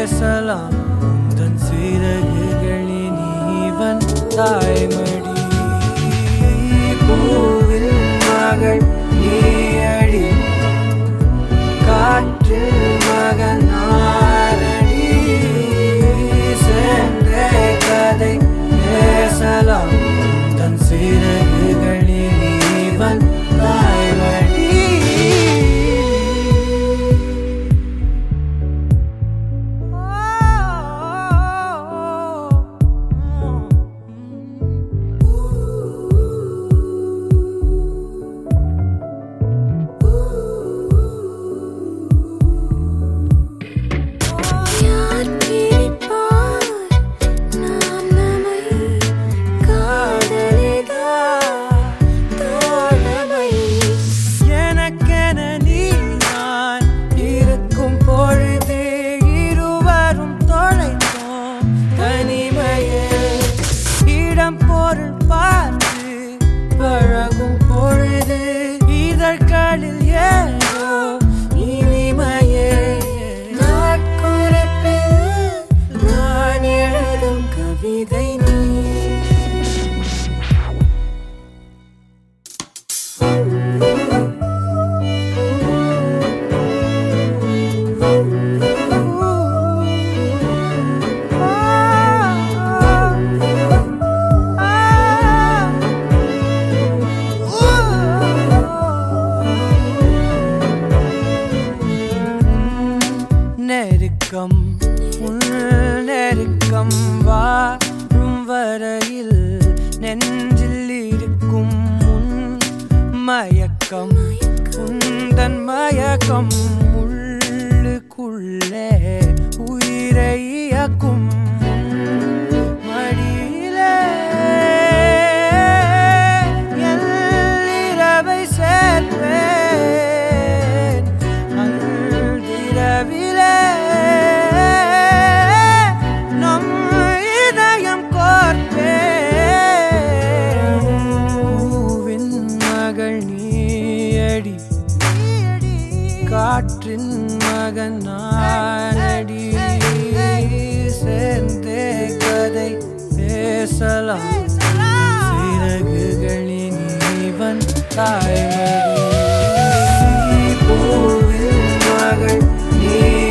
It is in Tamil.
பேசலாம் உந்தன் சிறகுகளின் நீவன் தாய்மடி பூவில் மகள் நீயடி காற்றில் மகன் நானடி சேர்ந்தே கதை பேசலாம் தன் சிறகுகளில் நீவன் தாய்மடி யார் பிரிப்பார் நாம் நம்மை காதலிதா தோழமை எனக்கென நீ நான் இருக்கும் பொழுது இருவரும் தொலைந்தோம் தனிமையில் இடம் பொருள் பார்த்து பழகும் பொழுது இதழ்களில் ஏதோ இனிமையே நாட்குறிப்பில் நான் எழுதும் கவிதை நீ நெருக்கம் உன் நெருக்கம் வாழும் வரையில் நெஞ்சில் இருக்கும் உன் மயக்கம் உந்தன் மயக்கம் உள்ளுக்குள்ளே உயிரை இயக்கும் உன் மடியிலே என் இரவை சேர்ப்பேன் அன்றிரவிலே நம் இதயம் கோர்ப்பேன் பூவின் மகள் நீயடி காற்றின் மகன் நானடி சேர்ந்தே கதை பேசலாம் சிறகுகளின் இவன் தாய்மடி பூவின் மகள் நீ